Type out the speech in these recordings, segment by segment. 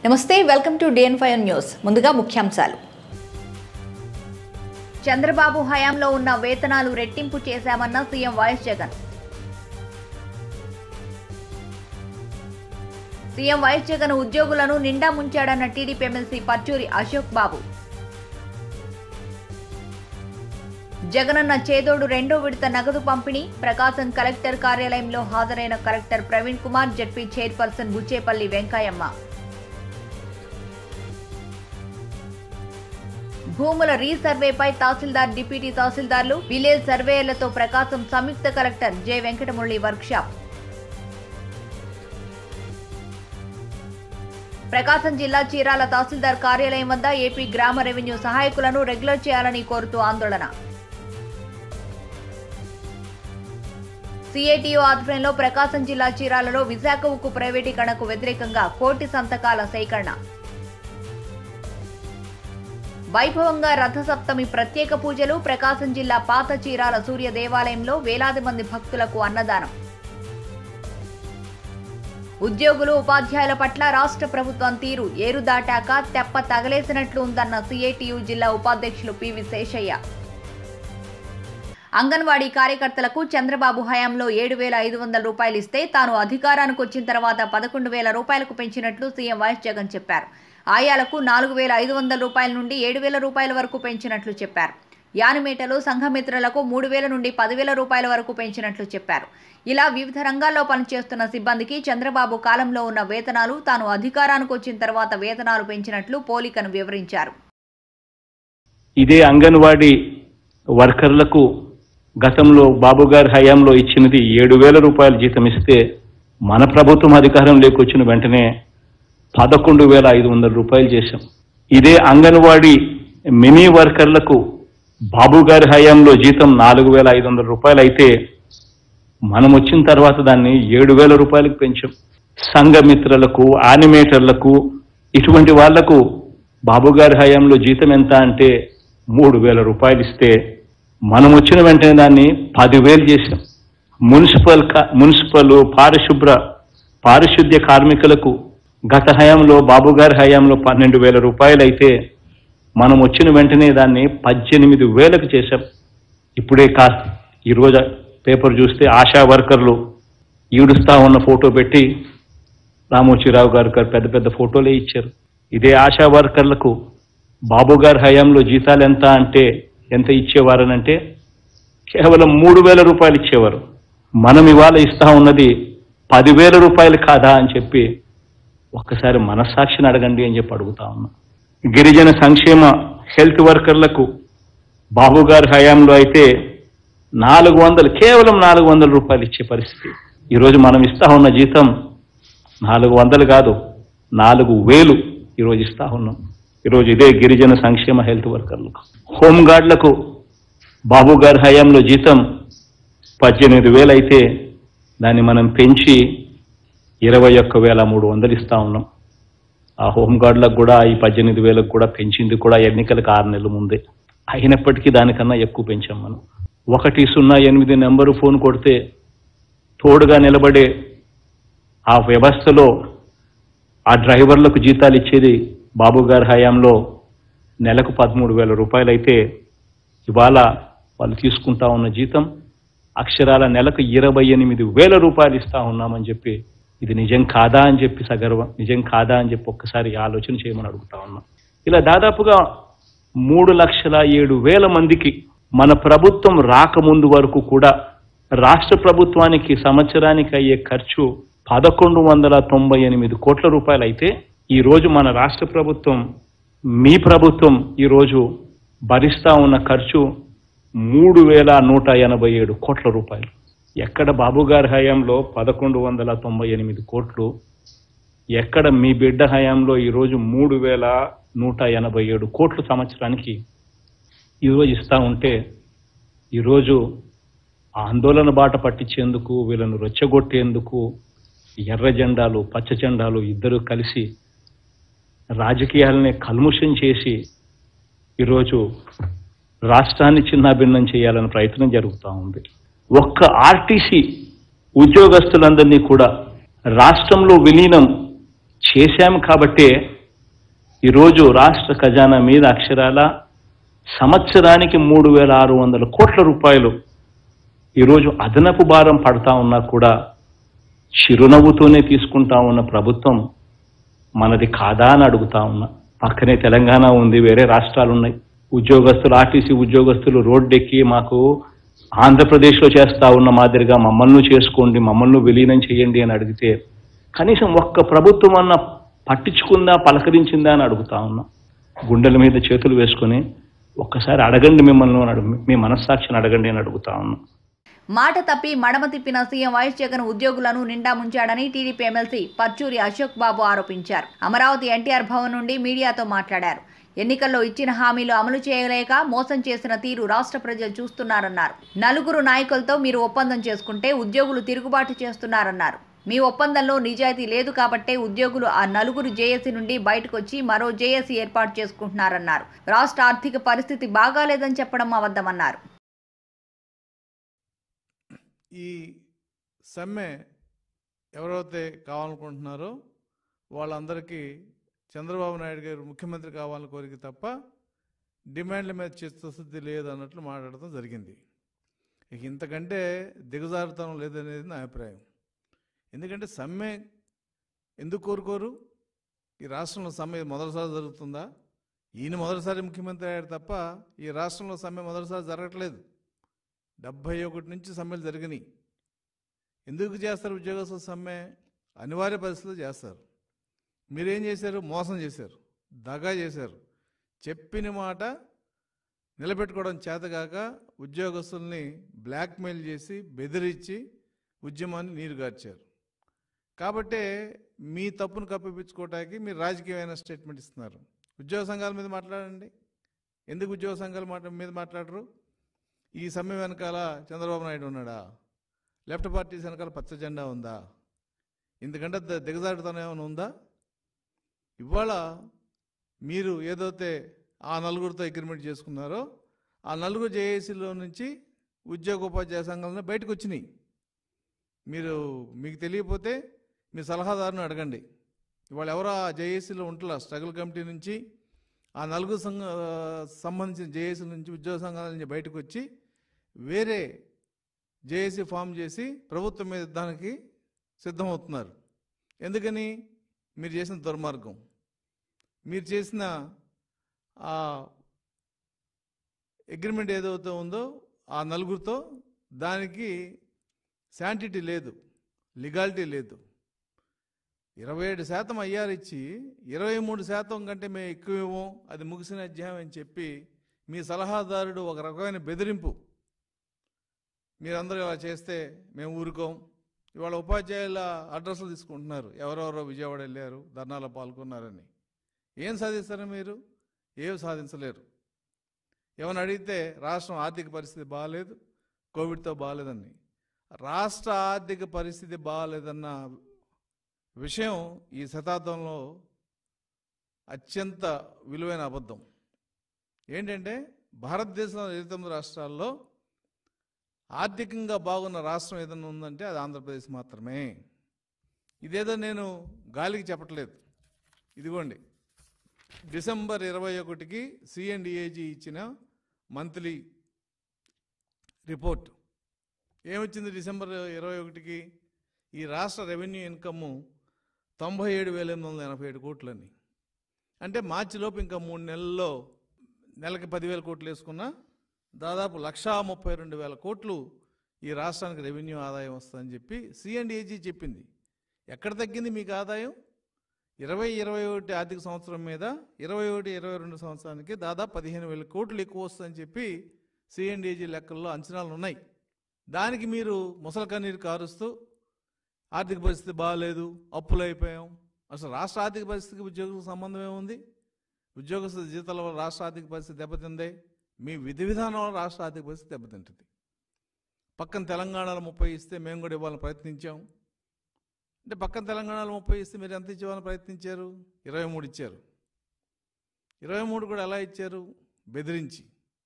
నమస్తే welcome to DN five news ముందుగా ముఖ్యాంశాలు చంద్రబాబు హయాంలో ఉన్న వేతనాలు రెట్టింపు చేశామన్న CM YS Jagan CM YS Jagan ఉద్యోగులను నిండా ముంచాడన్న టీడీపీ ఎమ్మెల్సీ పర్చూరి అశోక్ బాబు జగనన్న చేదోడు రెండో విడత నగదు పంపిణీ ప్రకాశం కలెక్టర్ కార్యాలయంలో హాజరైన collector Praveen Kumar ZP chairperson Buchepalli Venkayamma భూముల రీసర్వేపై తహసీల్దార్ డిప్యూటీ తహసీల్దార్లు విలేజ్ సర్వేయర్లతో ప్రకాశం సంయుక్త collector J Venkatamurali workshop Prakasam జిల్లా చీరాల తహసీల్దార్ కార్యాలయం వద్ద ఏపీ గ్రామ రెవెన్యూ సహాయకులను రెగ్యులర్ చేయాలని కోరుతూ ఆందోళన సిఐటియు ఆధ్వర్యంలో ప్రకాశం జిల్లా చీరాలలో విశాఖ ఉక్కు ప్రైవేటీకరణకు వ్యతిరేకంగా కోటి సంతకాల సేకరణ వైభవంగా రథసప్తమి ప్రత్యేక పూజలు ప్రకాశం జిల్లా పాత చీరాల సూర్య దేవాలయంలో వేలాది మంది భక్తులకు అన్నదానం ఉద్యోగులు ఉపాధ్యాయుల పట్ల రాష్ట్ర ప్రభుత్వం తీరు ఏరు దాటాక తెప్ప తగలేసినట్లు ఉందన్న సిఐటియు జిల్లా ఉపాధ్యక్షులు పివి శేషయ్య అంగన్వాడీ కార్యకర్తలకు చంద్రబాబు హయాంలో ఏడు వేల ఐదు వందల రూపాయలు ఇస్తే తాను అధికారానికి వచ్చిన తర్వాత పదకొండు వేల రూపాయలకు పెంచినట్లు సీఎం వైఎస్ జగన్ చెప్పారు ఆయాలకు నాలుగు వేల ఐదు వందల రూపాయల నుండి ఏడు వేల రూపాయల వరకు పెంచినట్లు చెప్పారు యానిమేటలు సంఘమిత్రులకు మూడు వేల నుండి పదివేల రూపాయల వరకు పెంచినట్లు చెప్పారు ఇలా వివిధ రంగాల్లో పనిచేస్తున్న సిబ్బందికి చంద్రబాబు కాలంలో ఉన్న వేతనాలు తాను అధికారానికి వచ్చిన తర్వాత వేతనాలు పెంచినట్లు పోలికను వివరించారు ఇదే అంగన్వాడీ వర్కర్లకు గతంలో బాబు గారి హయాంలో ఇచ్చినది ఏడు వేల రూపాయల జీతం ఇస్తే మన ప్రభుత్వం అధికారం లేకొచ్చిన వెంటనే పదకొండు వేల ఐదు వందల రూపాయలు చేశాం ఇదే అంగన్వాడీ మినీ వర్కర్లకు బాబు గారి హయాంలో జీతం నాలుగు వేల ఐదు వందల రూపాయలు అయితే మనం వచ్చిన తర్వాత దాన్ని ఏడు వేల రూపాయలకు పెంచాం సంఘమిత్రులకు యానిమేటర్లకు ఇటువంటి వాళ్లకు బాబు గారి హయాంలో జీతం ఎంత అంటే మూడు వేల రూపాయలు ఇస్తే మనం వచ్చిన వెంటనే దాన్ని పదివేలు చేశాం మున్సిపల్ కా- మున్సిపల్ పారిశుభ్ర పారిశుద్ధ్య కార్మికులకు గత హయాంలో బాబు గారి హయాంలో పన్నెండు వేల రూపాయలు అయితే మనం వచ్చిన వెంటనే దాన్ని పద్దెనిమిది వేలకు చేశాం ఇప్పుడే కా ఈరోజు పేపర్ చూస్తే ఆశా వర్కర్లు ఈడుస్తా ఉన్న ఫోటో పెట్టి రామోజీరావు గారు గారు పెద్ద పెద్ద ఫోటోలే ఇచ్చారు ఇదే ఆశా వర్కర్లకు బాబు గారి హయాంలో జీతాలు ఎంత అంటే ఎంత ఇచ్చేవారనంటే కేవలం మూడు వేల రూపాయలు ఇచ్చేవారు మనం ఇవాళ ఇస్తా ఉన్నది పదివేల రూపాయలు కాదా అని చెప్పి ఒక్కసారి మనస్సాక్షిని అడగండి అని చెప్పి అడుగుతా ఉన్నా గిరిజన సంక్షేమ హెల్త్ వర్కర్లకు బాబు గారి హయాంలో అయితే నాలుగు వందలు కేవలం నాలుగు వందల రూపాయలు ఇచ్చే పరిస్థితి ఈరోజు మనం ఇస్తా ఉన్న జీతం నాలుగు వందలు కాదు నాలుగు వేలు ఈరోజు ఇస్తా ఉన్నాం ఈరోజు ఇదే గిరిజన సంక్షేమ హెల్త్ వర్కర్లకు హోంగార్డులకు బాబు గారి హయాంలో జీతం పద్దెనిమిది వేలు అయితే దాన్ని మనం పెంచి ఇరవై ఒక్క వేల మూడు వందలు ఇస్తా ఉన్నాం ఆ హోంగార్డులకు కూడా ఈ పద్దెనిమిది వేలకు కూడా పెంచింది కూడా ఎన్నికలకు ఆరు నెలల ముందే అయినప్పటికీ దానికన్నా ఎక్కువ పెంచాం మనం ఒకటి సున్నా ఎనిమిది నెంబరు ఫోన్ కొడితే తోడుగా నిలబడే ఆ వ్యవస్థలో ఆ డ్రైవర్లకు జీతాలు ఇచ్చేది బాబు గారి హయాంలో నెలకు పదమూడు వేల రూపాయలు అయితే ఇవాళ వాళ్ళు తీసుకుంటా ఉన్న జీతం అక్షరాల నెలకు ఇరవై ఎనిమిది వేల రూపాయలు ఇస్తా ఉన్నామని చెప్పి ఇది నిజం కాదా అని చెప్పి సగర్వం నిజం కాదా అని చెప్పి ఒక్కసారి ఆలోచన చేయమని అడుగుతా ఉన్నాం ఇలా దాదాపుగా మూడు లక్షల ఏడు వేల మందికి మన ప్రభుత్వం రాకముందు వరకు కూడా రాష్ట్ర ప్రభుత్వానికి సంవత్సరానికి అయ్యే ఖర్చు పదకొండు వందల తొంభై ఎనిమిది కోట్ల రూపాయలు అయితే ఈ రోజు మన రాష్ట్ర ప్రభుత్వం మీ ప్రభుత్వం ఈరోజు భరిస్తా ఉన్న ఖర్చు మూడు వేల నూట ఎనభై ఏడు కోట్ల రూపాయలు ఎక్కడ బాబు గారి హయాంలో పదకొండు వందల తొంభై ఎనిమిది కోట్లు ఎక్కడ మీ బిడ్డ హయాంలో ఈరోజు మూడు వేల నూట ఎనభై ఏడు కోట్లు సంవత్సరానికి ఈరోజు ఇస్తా ఉంటే ఈరోజు ఆందోళన బాట పట్టించేందుకు వీళ్ళను రెచ్చగొట్టేందుకు ఎర్ర జెండాలు పచ్చ జెండాలు ఇద్దరు కలిసి రాజకీయాలని కల్ముషం చేసి ఈరోజు రాష్ట్రాన్ని చిన్నాభిన్నం చేయాలని ప్రయత్నం జరుగుతూ ఉంది ఒక్క ఆర్టీసీ ఉద్యోగస్తులందరినీ కూడా రాష్ట్రంలో విలీనం చేశాం కాబట్టే ఈరోజు రాష్ట్ర ఖజానా మీద అక్షరాల సంవత్సరానికి మూడు వేల ఆరు వందల కోట్ల రూపాయలు ఈరోజు అదనపు భారం పడతా ఉన్నా కూడా చిరునవ్వుతోనే తీసుకుంటా ఉన్న ప్రభుత్వం మనది కాదా అని అడుగుతా ఉన్నా పక్కనే తెలంగాణ ఉంది వేరే రాష్ట్రాలు ఉన్నాయి ఉద్యోగస్తులు ఆర్టీసీ ఉద్యోగస్తులు రోడ్డెక్కి మాకు ఆంధ్రప్రదేశ్లో చేస్తా ఉన్న మాదిరిగా మమ్మల్ని చేసుకోండి మమ్మల్ని విలీనం చేయండి అని అడిగితే కనీసం ఒక్క ప్రభుత్వం అన్న పట్టించుకుందా పలకరించిందా అని అడుగుతా ఉన్నా గుండెల మీద చేతులు వేసుకొని ఒక్కసారి అడగండి మిమ్మల్ని అని అడుగు మీ మనస్సాక్షిని అడగండి అని అడుగుతా ఉన్నా మాట తప్పి మడమ తిప్పిన సీఎం వైఎస్ జగన్ ఉద్యోగులను నిండా ముంచాడని టీడీపీ ఎమ్మెల్సీ పచ్చూరి అశోక్ బాబు ఆరోపించారు అమరావతి ఎన్టీఆర్ భవన్ నుండి మీడియాతో మాట్లాడారు ఎన్నికల్లో ఇచ్చిన హామీలు అమలు చేయలేక మోసం చేసిన తీరు రాష్ట్ర ప్రజలు చూస్తున్నారన్నారు నలుగురు నాయకులతో మీరు ఒప్పందం చేసుకుంటే ఉద్యోగులు తిరుగుబాటు చేస్తున్నారన్నారు మీ ఒప్పందంలో నిజాయితీ లేదు కాబట్టే ఉద్యోగులు ఆ నలుగురు జేఏసీ నుండి బయటకు వచ్చి మరో జేఏసీ ఏర్పాటు చేసుకుంటున్నారన్నారు రాష్ట్ర ఆర్థిక పరిస్థితి బాగాలేదని చెప్పడం అబద్ధమన్నారు ఈ సమ్మె ఎవరైతే కావాలనుకుంటున్నారో వాళ్ళందరికీ చంద్రబాబు నాయుడు గారు ముఖ్యమంత్రి కావాలని కోరిక తప్ప డిమాండ్ల మీద చిత్తశుద్ధి లేదు అన్నట్లు మాట్లాడటం జరిగింది ఇక ఇంతకంటే దిగజారుతనం లేదనేది నా అభిప్రాయం ఎందుకంటే సమ్మె ఎందుకు కోరుకోరు ఈ రాష్ట్రంలో సమ్మె మొదటిసారి జరుగుతుందా ఈయన మొదటిసారి ముఖ్యమంత్రి అయ్యాడు తప్ప ఈ రాష్ట్రంలో సమ్మె మొదటిసారి జరగట్లేదు డెబ్భై ఒకటి నుంచి సమ్మెలు జరిగినాయి ఎందుకు చేస్తారు ఉద్యోగస్తుల సమ్మె అనివార్య పరిస్థితుల్లో చేస్తారు మీరేం చేశారు మోసం చేశారు దగా చేశారు చెప్పిన మాట నిలబెట్టుకోవడం చేతగాక ఉద్యోగస్తుల్ని బ్లాక్మెయిల్ చేసి బెదిరించి ఉద్యమాన్ని నీరుగార్చారు కాబట్టే మీ తప్పును కప్పిపించుకోవటానికి మీరు రాజకీయమైన స్టేట్మెంట్ ఇస్తున్నారు ఉద్యోగ సంఘాల మీద మాట్లాడండి ఎందుకు ఉద్యోగ సంఘాల మాట మీద మాట్లాడరు ఈ సమ్మె వెనకాల చంద్రబాబు నాయుడు ఉన్నాడా లెఫ్ట్ పార్టీస్ వెనకాల పచ్చ జెండా ఉందా ఎందుకంటే ద- దిగజారుతనం ఏమైనా ఉందా ఇవాళ మీరు ఏదైతే ఆ నలుగురితో అగ్రిమెంట్ చేసుకున్నారో ఆ నలుగురు జేఏసీలో నుంచి ఉద్యోగ ఉపాధ్యాయ సంఘాలను బయటకు వచ్చినాయి మీరు మీకు తెలియకపోతే మీ సలహాదారుని అడగండి ఇవాళ ఎవరో ఆ జేఏసీలో ఉంటున్నా స్ట్రగుల్ కమిటీ నుంచి ఆ నలుగురు సంఘ సంబంధించిన జేఏసీ నుంచి ఉద్యోగ సంఘాల నుంచి బయటకు వచ్చి వేరే జేఏసీ ఫామ్ చేసి ప్రభుత్వం మీద యుద్ధానికి సిద్ధమవుతున్నారు ఎందుకని మీరు చేసిన దుర్మార్గం మీరు చేసిన ఆ అగ్రిమెంట్ ఏదైతే ఉందో ఆ నలుగురితో దానికి శాంటిటీ లేదు లిగాలిటీ లేదు ఇరవై ఏడు శాతం ఐఆర్ ఇచ్చి ఇరవై మూడు శాతం కంటే మేము ఎక్కువేమో అది ముగిసిన అధ్యాయం అని చెప్పి మీ సలహాదారుడు ఒక రకమైన బెదిరింపు మీరందరూ ఇలా చేస్తే మేము ఊరుకోం ఇవాళ ఉపాధ్యాయుల అడ్రస్లు తీసుకుంటున్నారు ఎవరెవరో విజయవాడ వెళ్ళారు ధర్నాలో పాల్గొన్నారని ఏం సాధిస్తారు మీరు ఏం సాధించలేరు ఏమని అడిగితే రాష్ట్రం ఆర్థిక పరిస్థితి బాగాలేదు కోవిడ్తో బాగాలేదని రాష్ట్ర ఆర్థిక పరిస్థితి బాగాలేదన్న విషయం ఈ శతాబ్దంలో అత్యంత విలువైన అబద్ధం ఏంటంటే భారతదేశంలో ఇరవై తొమ్మిది రాష్ట్రాల్లో ఆర్థికంగా బాగున్న రాష్ట్రం ఏదైనా ఉందంటే అది ఆంధ్రప్రదేశ్ మాత్రమే ఇదేదో నేను గాలికి చెప్పట్లేదు ఇదిగోండి డిసెంబర్ ఇరవై ఒకటికి సిఎండిఏజీ ఇచ్చిన మంత్లీ రిపోర్ట్ ఏమొచ్చింది డిసెంబర్ ఇరవై ఒకటికి ఈ రాష్ట్ర రెవెన్యూ ఇన్కమ్ తొంభై ఏడు వేల ఎనిమిది వందల ఎనభై ఏడు కోట్లని అంటే మార్చిలోపు ఇంకా మూడు నెలల్లో నెలకి పదివేల కోట్లు వేసుకున్నా దాదాపు లక్షా ముప్పై రెండు వేల కోట్లు ఈ రాష్ట్రానికి రెవెన్యూ ఆదాయం వస్తుందని చెప్పి సిఎండిఏజీ చెప్పింది ఎక్కడ తగ్గింది మీకు ఆదాయం ఇరవై ఇరవై ఒకటి ఆర్థిక సంవత్సరం మీద ఇరవై ఒకటి ఇరవై రెండు సంవత్సరానికి దాదాపు పదిహేను వేల కోట్లు ఎక్కువ వస్తుందని చెప్పి సిఎండిఏజీ లెక్కల్లో అంచనాలు ఉన్నాయి దానికి మీరు ముసలి కన్నీరు కారుస్తూ ఆర్థిక పరిస్థితి బాగాలేదు అప్పులు అయిపోయాం అసలు రాష్ట్ర ఆర్థిక పరిస్థితికి ఉద్యోగులకు సంబంధం ఏముంది ఉద్యోగస్తుల జీతాల వల్ల రాష్ట్ర ఆర్థిక పరిస్థితి దెబ్బతిందే మీ విధి విధానం వల్ల రాష్ట్ర ఆర్థిక పరిస్థితి దెబ్బతింటుంది పక్కన తెలంగాణలో ముప్పై ఇస్తే మేము కూడా ఇవ్వాలని ప్రయత్నించాం అంటే పక్కన తెలంగాణలో ముప్పై ఇస్తే మీరు ఎంత ఇచ్చేవాలని ప్రయత్నించారు ఇరవై మూడు ఇచ్చారు ఇరవై మూడు కూడా ఎలా ఇచ్చారు బెదిరించి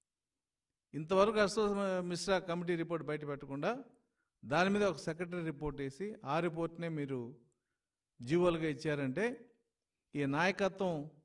ఇంతవరకు అశోక్ మిశ్రా కమిటీ రిపోర్ట్ బయట పెట్టకుండా దాని మీద ఒక సెక్రటరీ రిపోర్ట్ వేసి ఆ రిపోర్ట్నే మీరు జీవోలుగా ఇచ్చారంటే ఈ నాయకత్వం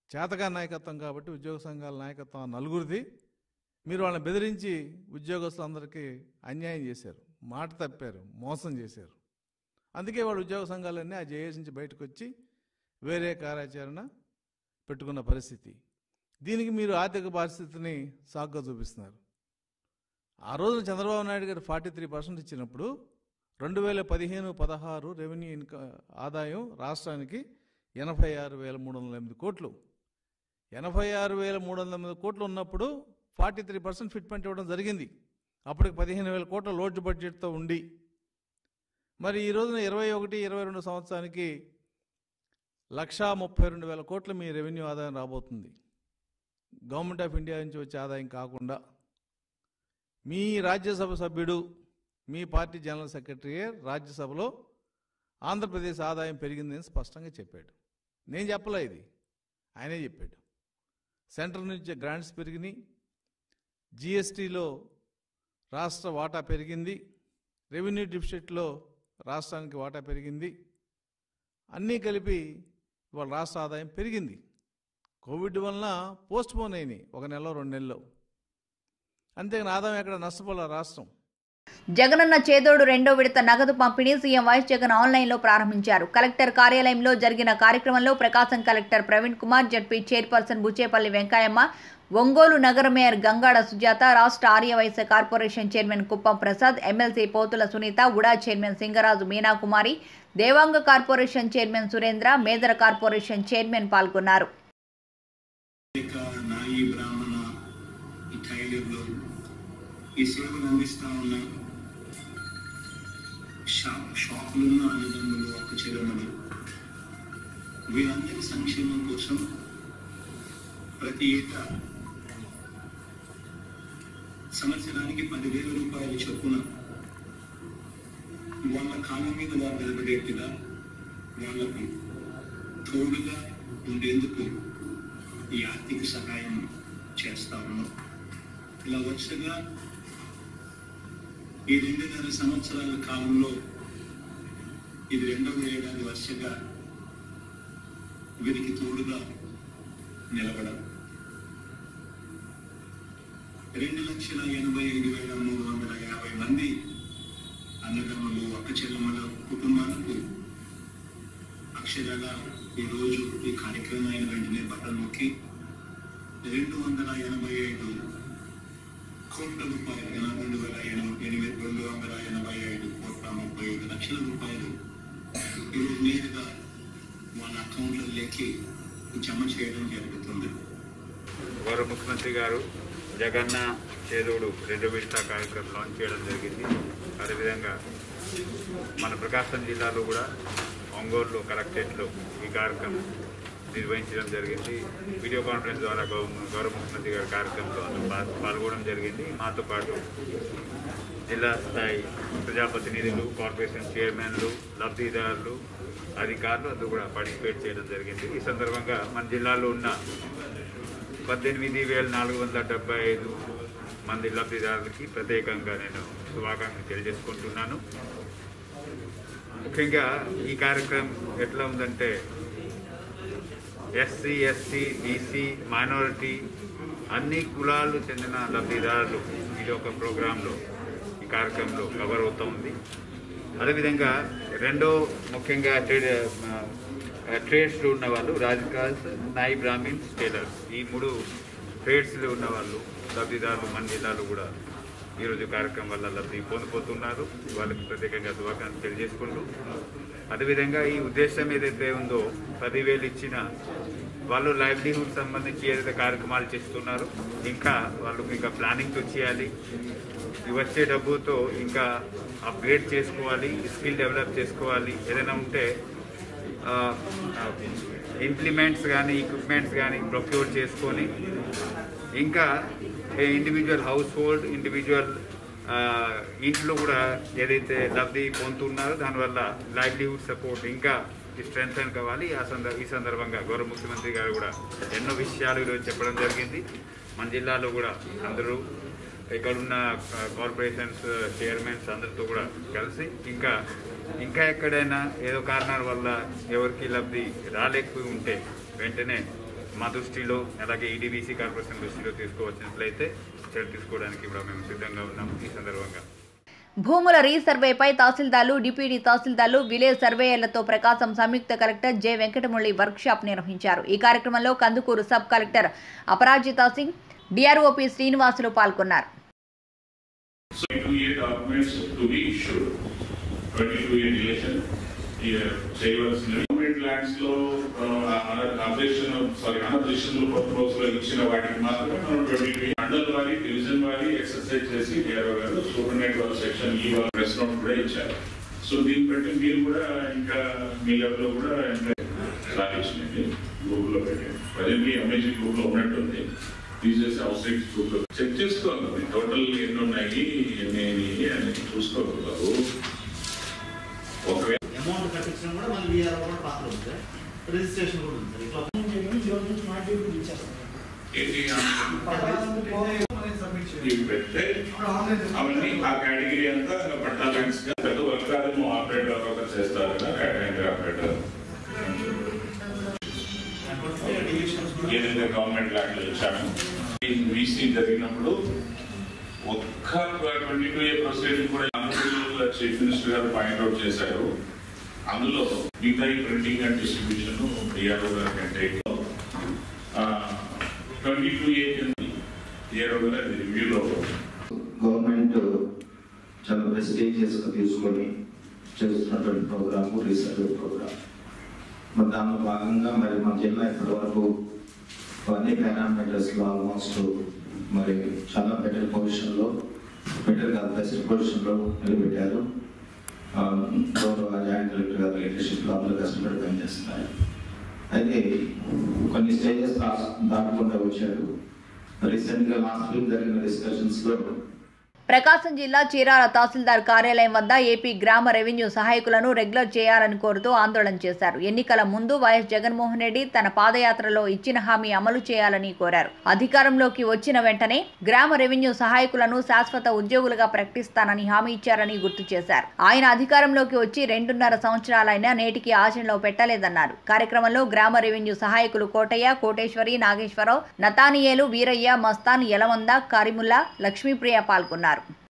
చేతగా నాయకత్వం కాబట్టి ఉద్యోగ సంఘాల నాయకత్వం ఆ నలుగురిది మీరు వాళ్ళని బెదిరించి ఉద్యోగస్తులందరికీ అన్యాయం చేశారు మాట తప్పారు మోసం చేశారు అందుకే వాళ్ళు ఉద్యోగ సంఘాలన్నీ ఆ జేఏసీ నుంచి బయటకు వచ్చి వేరే కార్యాచరణ పెట్టుకున్న పరిస్థితి దీనికి మీరు ఆర్థిక పరిస్థితిని సాగ్గా చూపిస్తున్నారు ఆ రోజున చంద్రబాబు నాయుడు గారు ఫార్టీ త్రీ పర్సెంట్ ఇచ్చినప్పుడు రెండు వేల పదిహేను పదహారు రెవెన్యూ ఇన్క ఆదాయం రాష్ట్రానికి ఎనభై ఆరు వేల మూడు వందల ఎనిమిది కోట్లు ఎనభై ఆరు వేల మూడు వందల ఎనిమిది కోట్లు ఉన్నప్పుడు ఫార్టీ త్రీ పర్సెంట్ ఫిట్మెంట్ ఇవ్వడం జరిగింది అప్పటికి పదిహేను వేల కోట్ల లోటు బడ్జెట్తో ఉండి మరి ఈ రోజున ఇరవై ఒకటి ఇరవై రెండు సంవత్సరానికి లక్షా ముప్పై రెండు వేల కోట్ల మీ రెవెన్యూ ఆదాయం రాబోతుంది గవర్నమెంట్ ఆఫ్ ఇండియా నుంచి వచ్చే ఆదాయం కాకుండా మీ రాజ్యసభ సభ్యుడు మీ పార్టీ జనరల్ సెక్రటరీ రాజ్యసభలో ఆంధ్రప్రదేశ్ ఆదాయం పెరిగిందని స్పష్టంగా చెప్పాడు నేను చెప్పలే ఇది ఆయనే చెప్పాడు సెంటర్ నుంచి గ్రాంట్స్ పెరిగినాయి జిఎస్టీలో రాష్ట్ర వాటా పెరిగింది రెవెన్యూ డిఫిసిట్లో రాష్ట్రానికి వాటా పెరిగింది అన్నీ కలిపి ఇవాళ రాష్ట్ర ఆదాయం పెరిగింది కోవిడ్ వలన పోస్ట్ పోన్ అయినాయి ఒక నెల రెండు నెలలు అంతేగాని ఆదాయం ఎక్కడ నష్టపోలే రాష్ట్రం జగనన్న చేదోడు రెండో విడత నగదు పంపిణీ సీఎం వైఎస్ జగన్ ఆన్లైన్లో ప్రారంభించారు కలెక్టర్ కార్యాలయంలో జరిగిన కార్యక్రమంలో Prakasam collector Praveen Kumar ZP chairperson Buchepalli Venkayamma Ongole నగర మేయర్ గంగాడ సుజాత రాష్ట్ర Aryavysya corporation chairman Kuppam Prasad MLC Pothula Sunitha UDA chairman Singaraju Meenakumari Devanga corporation chairman Surendra Medara corporation chairman పాల్గొన్నారు లేక నాయి బ్రాహ్మణ ఈ టైలర్లు ఈ సేవలు అందిస్తా ఉన్న షాప్ షాపులున్న అన్నదమ్ములు అక్క చెల్లెమ్మలు వీరందరి సంక్షేమం కోసం ప్రతి ఏటా సంవత్సరానికి పదివేల రూపాయల చొప్పున వాళ్ళ కాలం మీద వారు నిలబడేట్టుగా వాళ్లకు తోడుగా ఉండేందుకు ఈ ఆర్థిక సహాయం చేస్తా ఉన్నాం ఇలా వరుసగా ఈ రెండున్నర సంవత్సరాల కాలంలో ఇది రెండవ ఏడాది వరుసగా వీరికి తోడుగా నిలబడం రెండు లక్షల ఎనభై ఐదు వేల మూడు వందల యాభై మంది అన్నదమ్ములు అక్క చెల్లెమ్మల కుటుంబాలకు అక్షరాల ఈరోజు ఈ కార్యక్రమం అయిన వెంటనే బటన్ నొక్కి రెండు వందల ఎనభై ఐదు కోట్ల రూపాయలు ఎనభై రెండు వేల ఎనభై ఎనిమిది రెండు వందల ఎనభై ఐదు కోట్ల ముప్పై ఐదు లక్షల రూపాయలు ఈరోజు నేరుగా వాళ్ళ అకౌంట్లలోకి జమ చేయడం జరుగుతుంది గౌరవ ముఖ్యమంత్రి గారు జగన్న చేదోడు రెండు విడత కార్యక్రమం లాంచ్ చేయడం జరిగింది అదేవిధంగా మన ప్రకాశం జిల్లాలో కూడా ఒంగోలు కలెక్టరేట్లో ఈ కార్యక్రమం నిర్వహించడం జరిగింది వీడియో కాన్ఫరెన్స్ ద్వారా గౌ- గౌరవ ముఖ్యమంత్రి గారి కార్యక్రమంలో అందరూ పా- పాల్గొనడం జరిగింది మాతో పాటు జిల్లా స్థాయి ప్రజాప్రతినిధులు కార్పొరేషన్ చైర్మన్లు లబ్ధిదారులు అధికారులు అందరూ కూడా పార్టిసిపేట్ చేయడం జరిగింది ఈ సందర్భంగా మన జిల్లాలో ఉన్న పద్దెనిమిది వేల నాలుగు వందల డెబ్బై ఐదు మంది లబ్ధిదారులకి ప్రత్యేకంగా నేను శుభాకాంక్షలు తెలియజేసుకుంటున్నాను ముఖ్యంగా ఈ కార్యక్రమం ఎట్లా ఉందంటే ఎస్సీ ఎస్టీ బీసీ మైనారిటీ అన్ని కులాలు చెందిన లబ్ధిదారులు ఇది ఒక ప్రోగ్రాంలో ఈ కార్యక్రమంలో కవర్ అవుతూ ఉంది అదేవిధంగా రెండో ముఖ్యంగా ట్రేడ్ ట్రేడ్స్లో ఉన్న వాళ్ళు రాజకాల్స్ నాయి బ్రాహ్మిన్స్ టైలర్స్ ఈ మూడు ట్రేడ్స్లో ఉన్న వాళ్ళు లబ్ధిదారులు మన జిల్లాలో కూడా ఈరోజు కార్యక్రమం వల్ల లబ్ధి పొందిపోతున్నారు వాళ్ళకి ప్రత్యేకంగా శుభాకాంక్షలు తెలియజేసుకుంటూ అదేవిధంగా ఈ ఉద్దేశం ఏదైతే ఉందో పదివేలు ఇచ్చిన వాళ్ళు లైవ్లీహుడ్ సంబంధించి ఏదైతే కార్యక్రమాలు చేస్తున్నారో ఇంకా వాళ్ళు ఇంకా ప్లానింగ్తో చేయాలి ఈ వచ్చే డబ్బుతో ఇంకా అప్గ్రేడ్ చేసుకోవాలి స్కిల్ డెవలప్ చేసుకోవాలి ఏదైనా ఉంటే ఇంప్లిమెంట్స్ కానీ ఎక్విప్మెంట్స్ కానీ ప్రొక్యూర్ చేసుకొని ఇంకా ఇండివిజువల్ హౌస్ హోల్డ్ ఇండివిజువల్ ఇంట్లో కూడా ఏదైతే లబ్ధి పొందుతున్నారో దానివల్ల లైవ్లీహుడ్ సపోర్ట్ ఇంకా స్ట్రెంగ్ కావాలి ఆ సందర్భ ఈ సందర్భంగా గౌరవ ముఖ్యమంత్రి గారు కూడా ఎన్నో విషయాలు ఈరోజు చెప్పడం జరిగింది మన జిల్లాలో కూడా అందరూ ఇక్కడున్న కార్పొరేషన్స్ చైర్మన్స్ అందరితో కూడా కలిసి ఇంకా ఇంకా ఎక్కడైనా ఏదో కారణాల వల్ల ఎవరికి లబ్ధి రాలేకపోయి ఉంటే వెంటనే మా దృష్టిలో అలాగే ఈడీబీసీ కార్పొరేషన్ దృష్టిలో తీసుకోవచ్చినట్లయితే చర్య తీసుకోవడానికి కూడా మేము సిద్ధంగా ఉన్నాము ఈ సందర్భంగా భూముల రీసర్వేపై తహసీల్దార్లు డిప్యూటీ తహసీల్దార్లు విలేజ్ సర్వేయర్లతో ప్రకాశం సంయుక్త కలెక్టర్ జె వెంకటమురళి వర్క్షాప్ నిర్వహించారు ఈ కార్యక్రమంలో Kandukur sub collector Aparajitha Singh DRO P Srinivasulu పాల్గొన్నారు So 22A documents to be issued, 22A relation, here, చేయవలసిన గవర్నమెంట్ ల్యాండ్స్ లో అబ్జెక్షన్ సారీ అనబ్జెక్షన్ పర్పస్ లో ఇచ్చిన వాటికి మాత్రమే మనం ట్వంటీ టూ మండల్ వారి డివిజన్ వారి ఎక్సర్సైజ్ చేసి డిఆర్ఓ గారు సూపరింటెండెంట్ వారి సెక్షన్ ఈ వారి ప్రెస్ నోట్ కూడా ఇచ్చారు సో దీన్ని బట్టి మీరు కూడా ఇంకా మీ లెవెల్ లో కూడా ఇంకా సాధించింది గ్రూప్ లో పెట్టండి ప్రజెంట్లీ ఎంఏజీ గ్రూప్ లో ఉన్నట్టుంది తీసేసి అవుట్సైడ్ గ్రూప్ లో చెక్ చేసుకోవాలి టోటల్ ఎన్ని ఉన్నాయి ఎన్ని అయినాయి అని చూసుకోగలరు ఒకవేళ అమౌంట్ కట్టించడం కూడా మళ్ళీ వీఆర్ కూడా పాత్ర ఉంది సార్ రిజిస్ట్రేషన్ కూడా ఉంది సార్ ఇట్లా ఏంటి ఇవి పెడితే అవన్నీ ఆ కేటగిరీ అంతా పట్టా బ్యాంక్స్ పెద్ద వర్క్ కాదేమో ఆపరేటర్ ఒకరు చేస్తారు కదా రైట్ ఆపరేటర్ ఏదైతే గవర్నమెంట్ ల్యాండ్లో ఇచ్చాము వీసీ జరిగినప్పుడు ఒక్క ట్వంటీ టూ ఏ ప్రొసీజర్ కూడా ఆంధ్రప్రదేశ్ చీఫ్ మినిస్టర్ గారు పాయింట్అవుట్ చేశారు అందులో మిగతా ప్రింటింగ్ అండ్ డిస్ట్రిబ్యూషన్ డిఆర్ఓ గారు కంటే ట్వంటీ టూ ఏ డిఆర్ఓ గారు అది రివ్యూలో గవర్నమెంట్ చాలా ప్రెస్టీజియస్గా తీసుకొని చేస్తున్నటువంటి ప్రోగ్రామ్ రీసెర్చ్ ప్రోగ్రామ్ మరి దానిలో భాగంగా మరి మన జిల్లా ఇప్పటి వరకు అన్ని పారామీటర్స్లో ఆల్మోస్ట్ మరి చాలా బెటర్ పొజిషన్లో బెటర్ కాదు బెస్ట్ పొజిషన్లో నిలబెట్టారు ఆ, గౌరవ జాయింట్ కలెక్టర్ గారి లీడర్షిప్లో అందరూ కష్టపడి పనిచేస్తున్నారు అయితే కొన్ని స్టేజెస్ దాటుకుంటూ వచ్చారు రీసెంట్గా లాస్ట్ వీక్ జరిగిన డిస్కషన్స్లో ప్రకాశం జిల్లా చీరాల తహసీల్దార్ కార్యాలయం వద్ద ఏపీ గ్రామ రెవెన్యూ సహాయకులను రెగ్యులర్ చేయాలని కోరుతూ ఆందోళన చేశారు ఎన్నికల ముందు వైఎస్ జగన్మోహన్ రెడ్డి తన పాదయాత్రలో ఇచ్చిన హామీ అమలు చేయాలని కోరారు అధికారంలోకి వచ్చిన వెంటనే గ్రామ రెవెన్యూ సహాయకులను శాశ్వత ఉద్యోగులుగా ప్రకటిస్తానని హామీ ఇచ్చారని గుర్తు చేశారు ఆయన అధికారంలోకి వచ్చి రెండున్నర సంవత్సరాలైనా నేటికి ఆచరణలో పెట్టలేదన్నారు కార్యక్రమంలో గ్రామ రెవెన్యూ సహాయకులు కోటయ్య కోటేశ్వరి నాగేశ్వరరావు నతానియేలు వీరయ్య మస్తాన్ యలవంద కరిముల్లా లక్ష్మీప్రియ పాల్గొన్నారు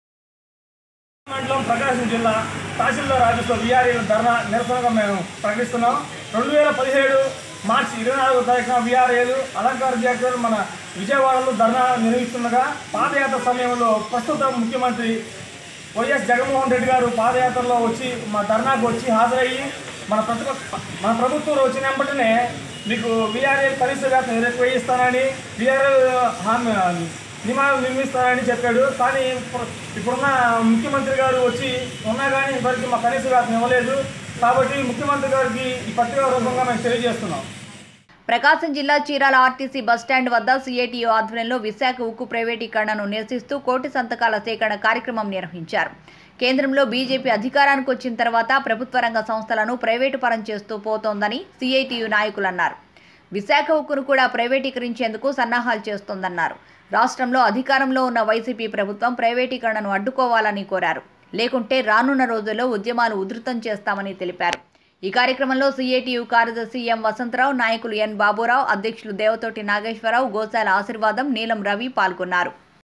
మండలం ప్రకాశం జిల్లా తహసీల్దార్ ఆఫీస్లో వీఆర్ఏల ధర్నా నిరసనగా మేము ప్రకటిస్తున్నాం రెండు వేల పదిహేడు మార్చి ఇరవై నాలుగో తారీఖున వీఆర్ఏలు అలంకార జాతీయులు మన విజయవాడలో ధర్నా నిర్వహిస్తుండగా పాదయాత్ర సమయంలో ప్రస్తుత ముఖ్యమంత్రి వైఎస్ జగన్మోహన్ రెడ్డి గారు పాదయాత్రలో వచ్చి మా ధర్నాకు వచ్చి హాజరయ్యి మన ప్రతిప మన ప్రభుత్వంలో వచ్చిన వెంటనే మీకు వీఆర్ఏ కనీస వేతనం ఇరవై ఇస్తానని వీఆర్ఏ హామీ నియమాలు నిర్మిస్తానని చెప్పాడు కానీ ఇప్పుడు- ఇప్పుడున్న ముఖ్యమంత్రి గారు వచ్చి ఉన్నా కానీ ఇప్పటికీ మా కనీస వేతనం ఇవ్వలేదు కాబట్టి ముఖ్యమంత్రి గారికి ఈ పత్రికా రూపంగా మేము తెలియజేస్తున్నాం ప్రకాశం జిల్లా చీరాల ఆర్టీసీ బస్టాండ్ వద్ద సిఐటియు ఆధ్వర్యంలో విశాఖ ఉక్కు ప్రైవేటీకరణను నిరసిస్తూ కోటి సంతకాల సేకరణ కార్యక్రమం నిర్వహించారు కేంద్రంలో బీజేపీ అధికారానికి వచ్చిన తర్వాత ప్రభుత్వ రంగ సంస్థలను ప్రైవేటు పరం చేస్తూ పోతోందని సిఐటియు నాయకులు అన్నారు విశాఖ ఉక్కును కూడా ప్రైవేటీకరించేందుకు సన్నాహాలు చేస్తోందన్నారు రాష్ట్రంలో అధికారంలో ఉన్న వైసీపీ ప్రభుత్వం ప్రైవేటీకరణను అడ్డుకోవాలని కోరారు లేకుంటే రానున్న రోజుల్లో ఉద్యమాలు ఉధృతం చేస్తామని తెలిపారు ఈ కార్యక్రమంలో సిఐటియు కార్యదర్శి ఎం వసంతరావు నాయకులు ఎన్ బాబురావు అధ్యక్షులు దేవతోటి నాగేశ్వరరావు గోశాల ఆశీర్వాదం నీలం రవి పాల్గొన్నారు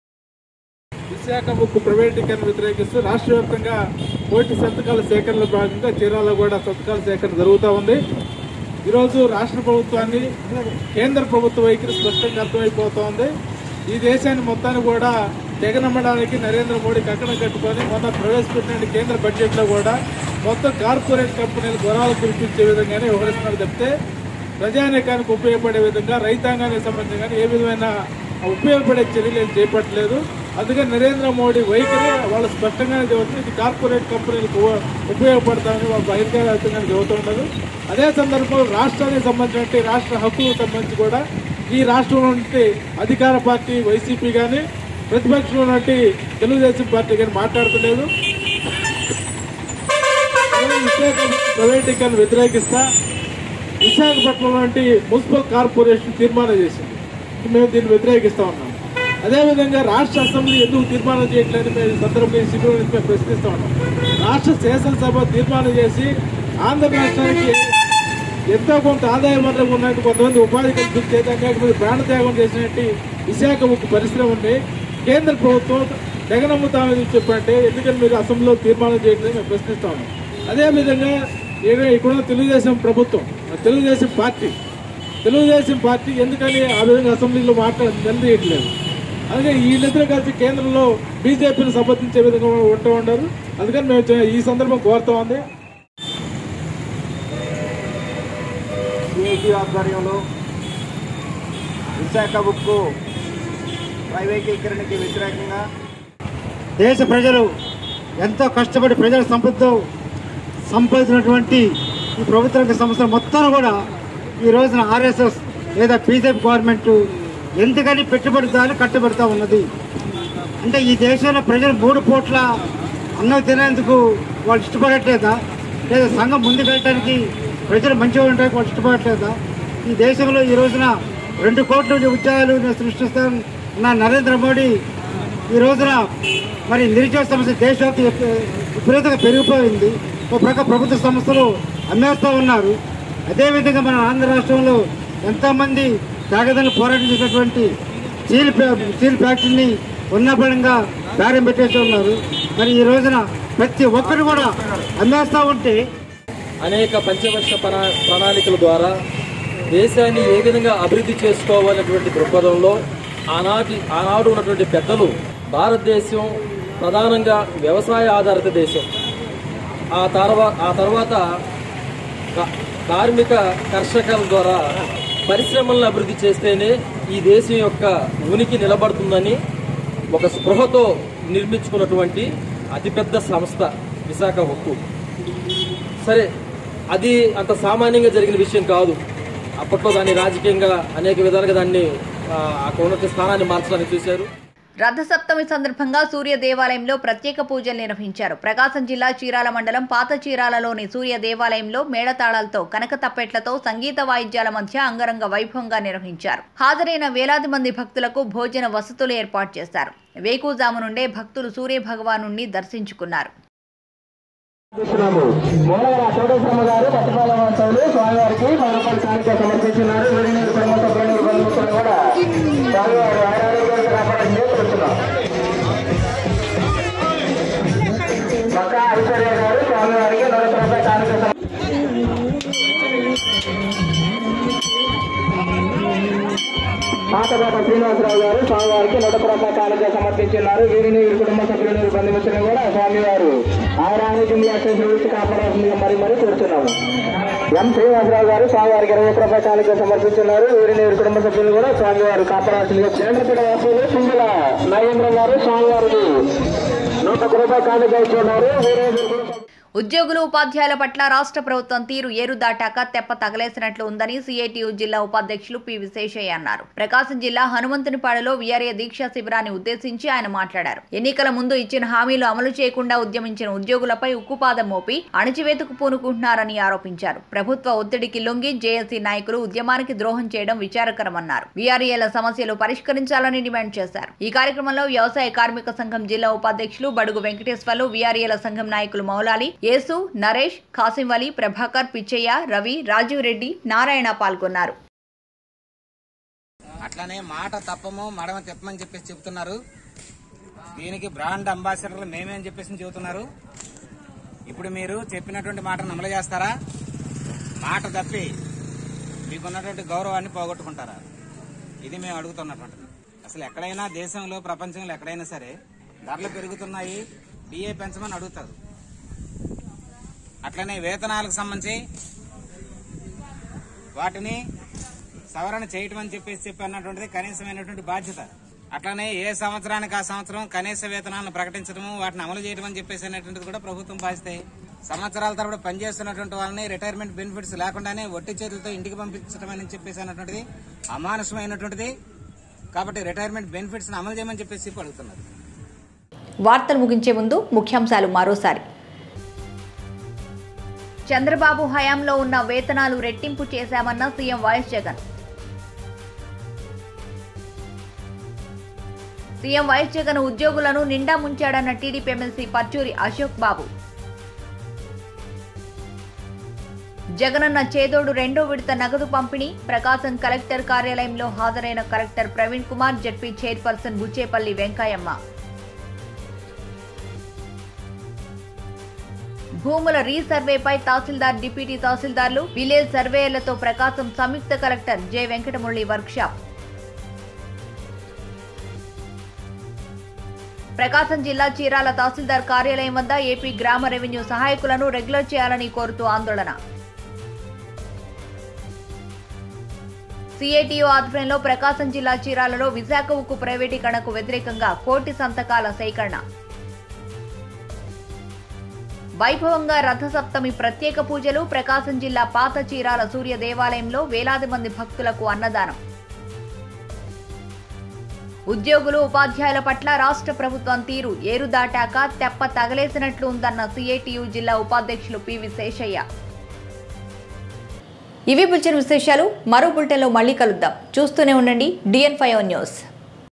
విశాఖ ఉక్కు ప్రైవేటీకరణ వ్యతిరేకిస్తూ రాష్ట్ర వ్యాప్తంగా కోటి సంతకాల సేకరణలో భాగంగా చీరాలలో కూడా సంతకాల సేకరణ జరుగుతూ ఉంది ఈరోజు రాష్ట్ర ప్రభుత్వాన్ని కేంద్ర ప్రభుత్వ వైఖరి స్పష్టంగా అర్థమైపోతోంది ఈ దేశాన్ని మొత్తాన్ని కూడా తెగనమ్మడానికి నరేంద్ర మోడీ కక్కడం కట్టుకొని మొన్న ప్రవేశపెట్టిన కేంద్ర బడ్జెట్లో కూడా మొత్తం కార్పొరేట్ కంపెనీలు గొడవలు కురిపించే విధంగానే వ్యవహరిస్తున్నారు తప్పితే ప్రజానీకానికి ఉపయోగపడే విధంగా రైతాంగానికి సంబంధించి కానీ ఏ విధమైన ఉపయోగపడే చర్యలు ఏం చేపట్టలేదు అందుకని నరేంద్ర మోడీ వైఖరి వాళ్ళు స్పష్టంగానే చెబుతుంది ఇది కార్పొరేట్ కంపెనీలకు ఉ- ఉపయోగపడతామని వాళ్ళు బహిర్గతంగా చెబుతూ ఉండదు అదే సందర్భంలో రాష్ట్రానికి సంబంధించిన రాష్ట్ర హక్కులకు సంబంధించి కూడా ఈ రాష్ట్రంలో నుండి అధికార పార్టీ వైసీపీ కానీ ప్రతిపక్షంలో ఉన్నటువంటి తెలుగుదేశం పార్టీ కానీ మాట్లాడతలేదు విశాఖ ప్రైవేటీకరణ వ్యతిరేకిస్తా విశాఖపట్నం లాంటి మున్సిపల్ కార్పొరేషన్ తీర్మానం చేసింది మేము దీన్ని వ్యతిరేకిస్తా ఉన్నాం అదేవిధంగా రాష్ట్ర అసెంబ్లీ ఎందుకు తీర్మానం చేయట్లేదు మేము ఈ సందర్భంగా ఈ శిబిరం నుంచి మేము ప్రశ్నిస్తా ఉన్నాం రాష్ట్ర శాసనసభ తీర్మానం చేసి ఆంధ్ర రాష్ట్రానికి ఎంతో కొంత ఆదాయ వనరు ఉన్నట్టు కొంతమంది ఉపాధి కల్పించే కొంతమంది ప్రాణత్యాగం చేసినట్టు విశాఖ ఉక్కు పరిశ్రమ ఉంది కేంద్ర ప్రభుత్వం తెగనమ్ముతామని చెప్పంటే ఎందుకని మీరు అసెంబ్లీలో తీర్మానం చేయడం మేము ప్రశ్నిస్తాము అదేవిధంగా ఇక్కడ ఇక్కడున్న తెలుగుదేశం ప్రభుత్వం తెలుగుదేశం పార్టీ తెలుగుదేశం పార్టీ ఎందుకని ఆ విధంగా అసెంబ్లీలో మాట్లాడ నిలదీయట్లేదు అలాగే వీళ్ళిద్దరూ కలిసి కేంద్రంలో బీజేపీని సమర్థించే విధంగా ఉంటూ ఉంటారు అందుకని మేము చే- ఈ సందర్భం కోరుతా ఉంది సిఐటి ఆధ్వర్యంలో విశాఖ ఉక్కు ప్రైవేటీకరణకి వ్యతిరేకంగా దేశ ప్రజలు ఎంతో కష్టపడి ప్రజల సంపదతో సంపాదించినటువంటి ఈ ప్రభుత్వ రంగ సంస్థలు మొత్తం కూడా ఈ రోజున ఆర్ఎస్ఎస్ లేదా బీజేపీ గవర్నమెంట్ ఎందుకని పెట్టుబడిదారులు కట్టబెడతా ఉన్నది అంటే ఈ దేశంలో ప్రజలు మూడు పూట్ల అన్నం తినేందుకు వాళ్ళు ఇష్టపడట్లేదా లేదా సంఘం ముందుకు వెళ్ళడానికి ప్రజలు మంచిగా ఉండడానికి వాళ్ళు ఇష్టపడట్లేదా ఈ దేశంలో ఈ రోజున రెండు కోట్ల ఉద్యోగాలు సృష్టిస్తున్న నరేంద్ర మోడీ ఈ రోజున మరి నిరుద్యోగ సమస్య దేశవ్యాప్తి విపరీతంగా పెరిగిపోయింది ఒక ప్రక్క ప్రభుత్వ సంస్థలు అమ్మేస్తూ ఉన్నారు అదేవిధంగా మన ఆంధ్ర రాష్ట్రంలో ఎంతోమంది త్యాగదాన్ని పోరాటం చేసినటువంటి స్టీల్ ఫ్యా- స్టీల్ ఫ్యాక్టరీని ఉన్నపడంగా బేరం పెట్టేసి ఉన్నారు మరి ఈ రోజున ప్రతి ఒక్కరు కూడా అమ్మేస్తూ ఉంటే అనేక పంచవర్ష ప్రణా- ప్రణాళికల ద్వారా దేశాన్ని ఏ విధంగా అభివృద్ధి చేసుకోవాలనేటువంటి దృక్పథంలో ఆనాటి ఆనాడు ఉన్నటువంటి పెద్దలు భారతదేశం ప్రధానంగా వ్యవసాయ ఆధారిత దేశం ఆ తర్వా ఆ తర్వాత కా- కార్మిక కర్షకుల ద్వారా పరిశ్రమలను అభివృద్ధి చేస్తేనే ఈ దేశం యొక్క ఉనికి నిలబడుతుందని ఒక స్పృహతో నిర్మించుకున్నటువంటి అతిపెద్ద సంస్థ విశాఖ ఉక్కు సరే అది అంత సామాన్యంగా జరిగిన విషయం కాదు అప్పట్లో దాన్ని రాజకీయంగా అనేక విధాలుగా దాన్ని ఆ, అక్కడ ఉన్న స్థానాన్ని మార్చడానికి చూశారు రథసప్తమి సందర్భంగా సూర్య దేవాలయంలో ప్రత్యేక పూజలు నిర్వహించారు ప్రకాశం జిల్లా చీరాల మండలం పాత చీరాలలోని సూర్య దేవాలయంలో మేళతాళాలతో కనక తప్పెట్లతో సంగీత వాయిద్యాల మధ్య అంగరంగ వైభవంగా నిర్వహించారు హాజరైన వేలాది మంది భక్తులకు భోజన వసతులు ఏర్పాటు చేశారు వేకుజాము నుండే భక్తులు సూర్య భగవాను దర్శించుకున్నారు మూలవర చౌడేశ్వరమ్మ గారు పట్టుపాల వాసవులు స్వామివారికి పదకొండు కానుక సమర్పించున్నారు వీరిని కుటుంబ సభ్యులను బంధువులను కూడా స్వామివారు ఆరోగ్యాన్ని కాపాడని చేస్తున్నాం పక్క ఐశ్వర్య గారు స్వామివారికి నలభై రూపాయల కానుక సమర్పించారు మాతబాబ శ్రీనివాసరావు గారు స్వామివారికి నూట రూపాయల కానుక సమర్పించున్నారు వీరిని వీరి కుటుంబ సభ్యులను బంధుమిత్రులను కూడా స్వామివారు ఆయురానికి మీ అక్షయ కాపాడాల్సిందిగా మరి మరి కోరుతున్నాము ఎం శ్రీనివాసరావు గారు స్వామివారికి ఇరవై ఒక్క రూపాయల కానుక సమర్పించున్నారు వీరిని వీరి కుటుంబ సభ్యులు కూడా స్వామివారు కాపాడాల్సిందిగా చంద్రపీఠ వాసులు సింగుల నాగేంద్ర గారు స్వామివారికి నూట ఒక్క రూపాయల కానుక ఇచ్చున్నారు వీరే వీరి కుటుంబ ఉద్యోగులు ఉపాధ్యాయుల పట్ల రాష్ట్ర ప్రభుత్వం తీరు ఏరు దాటాక తెప్ప తగలేసినట్లు ఉందని సిఐటియు జిల్లా ఉపాధ్యక్షులు పి విశేషయ్య అన్నారు ప్రకాశం జిల్లా హనుమంతునిపాడులో వీఆర్ఏ దీక్షా శిబిరాన్ని ఉద్దేశించి ఆయన మాట్లాడారు ఎన్నికల ముందు ఇచ్చిన హామీలు అమలు చేయకుండా ఉద్యమించిన ఉద్యోగులపై ఉక్కుపాదం మోపి అణచివేతకు పూనుకుంటున్నారని ఆరోపించారు ప్రభుత్వ ఒత్తిడికి లొంగి జేఏసీ నాయకులు ఉద్యమానికి ద్రోహం చేయడం విచారకరమన్నారు వీఆర్ఏల సమస్యలు పరిష్కరించాలని డిమాండ్ చేశారు ఈ కార్యక్రమంలో వ్యవసాయ కార్మిక సంఘం జిల్లా ఉపాధ్యక్షులు బడుగు వెంకటేశ్వర్లు వీఆర్ఏల సంఘం నాయకులు మౌలాలి యేసు నరేష్ కాసిం వలి ప్రభాకర్ పిచ్చయ్య రవి రాజీవ్ రెడ్డి నారాయణ పాల్గొన్నారు అట్లనే మాట తప్పము మడమ తిప్పమని చెప్పేసి చెప్తున్నారు దీనికి బ్రాండ్ అంబాసిడర్లు మేమే అని చెప్పేసి చెబుతున్నారు ఇప్పుడు మీరు చెప్పినటువంటి మాటను అమలు చేస్తారా మాట తప్పి మీకున్నటువంటి గౌరవాన్ని పోగొట్టుకుంటారా ఇది మేము అడుగుతున్నటువంటిది అసలు ఎక్కడైనా దేశంలో ప్రపంచంలో ఎక్కడైనా సరే ధరలు పెరుగుతున్నాయి డిఏ పెంచమని అడుగుతారు అట్లనే వేతనాలకు సంబంధించి వాటిని సవరణ చేయటం అని చెప్పేసి చెప్పి అన్నటువంటిది కనీసమైనటువంటి బాధ్యత అట్లనే ఏ సంవత్సరానికి ఆ సంవత్సరం కనీస వేతనాలను ప్రకటించడము వాటిని అమలు చేయడం అని చెప్పేసి అనేటువంటిది కూడా ప్రభుత్వం బాధ్యత సంవత్సరాల తరబడి పనిచేస్తున్నటువంటి వాళ్ళని రిటైర్మెంట్ బెనిఫిట్స్ లేకుండానే ఒట్టి చేతులతో ఇంటికి పంపించడం అని చెప్పేసి అన్నటువంటిది అమానుషమైనటువంటిది కాబట్టి రిటైర్మెంట్ బెనిఫిట్స్ అమలు చేయమని చెప్పేసి చెప్పి అడుగుతున్నారు వార్తలు ముగించే ముందు ముఖ్యాంశాలు మరోసారి చంద్రబాబు హయాంలో ఉన్న వేతనాలు రెట్టింపు చేశామన్న CM YS Jagan CM YS Jagan ఉద్యోగులను నిండా ముంచాడన్న టీడీపీ ఎమ్మెల్సీ పర్చూరి అశోక్ బాబు జగనన్న చేదోడు రెండో విడత నగదు పంపిణీ ప్రకాశం కలెక్టర్ కార్యాలయంలో హాజరైన collector Praveen Kumar ZP chairperson Buchepalli Venkayamma భూముల రీసర్వేపై తహసీల్దార్ డిప్యూటీ తహసీల్దార్లు విలేజ్ సర్వేయర్లతో ప్రకాశం సంయుక్త collector J Venkatamurali workshop Prakasam జిల్లా చీరాల తహసీల్దార్ కార్యాలయం వద్ద ఏపీ గ్రామ రెవెన్యూ సహాయకులను రెగ్యులర్ చేయాలని కోరుతూ ఆందోళన సిఐటియు ఆధ్వర్యంలో ప్రకాశం జిల్లా చీరాలలో విశాఖ ఉక్కు ప్రైవేటీకరణకు వ్యతిరేకంగా కోటి సంతకాల సేకరణ వైభవంగా రథసప్తమి ప్రత్యేక పూజలు ప్రకాశం జిల్లా పాత చీరాల సూర్య దేవాలయంలో వేలాది మంది భక్తులకు అన్నదానం ఉద్యోగులు ఉపాధ్యాయుల పట్ల రాష్ట్ర ప్రభుత్వం తీరు ఏరు దాటాక తెప్ప తగలేసినట్లు ఉందన్న సిఐటియు జిల్లా ఉపాధ్యక్షులు పివి శేషయ్య ఇవి బుల్చిన విశేషాలు మరో బులెటిన్లో మళ్ళీ కలుద్దాం చూస్తూనే ఉండండి డిఎన్ ఫైవ్ న్యూస్